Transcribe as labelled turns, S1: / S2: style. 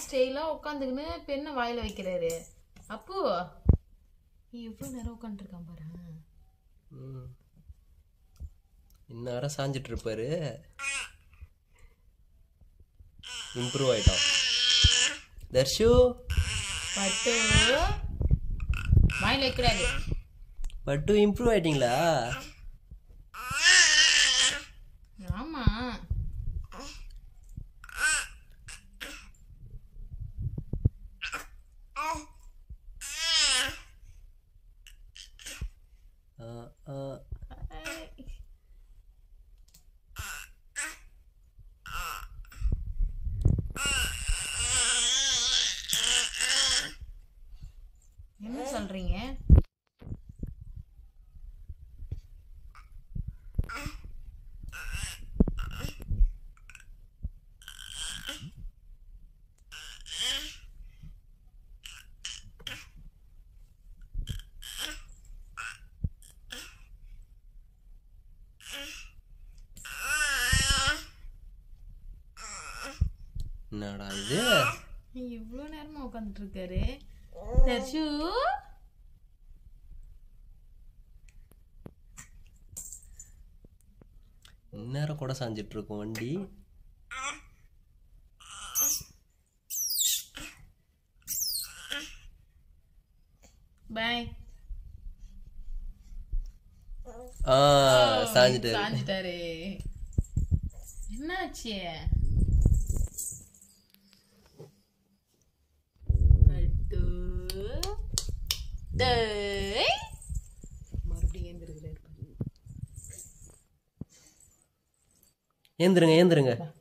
S1: ஸ்டைலாக உட்காந்துக்கின்னு பெண்ணை வாயில் வைக்கிறாரு அப்பு நீ எவ்வளோ நேரம் உட்காந்துருக்கான் பாரு
S2: ம். இந்நேரம் சாஞ்சிட்டு இருப்பாரு இம்ப்ரூவ் ஆயிட்டான் தர்ஷு
S1: பட்டு வாயில் வைக்கிறாரு
S2: பட்டு இம்ப்ரூவ் ஆயிட்டீங்களா
S1: ஆமா
S2: ஆ, ஆ.
S1: என்ன சொல்றீங்க
S2: என்னடா இது
S1: இவ்வளோ நேரமா உட்காந்துட்டு இருக்காரு தர்ஷு
S2: இந்நேரம் கூட சாஞ்சிட்டு இருக்கும் வண்டி
S1: பாய்
S2: ஆ சாஞ்சிட்டு
S1: சாஞ்சிட்டாரு என்னாச்சு பட்டு டேய். மறுபடியும் எழுந்திருக்கிறாரு
S2: ஏந்திருங்க ஏந்திருங்க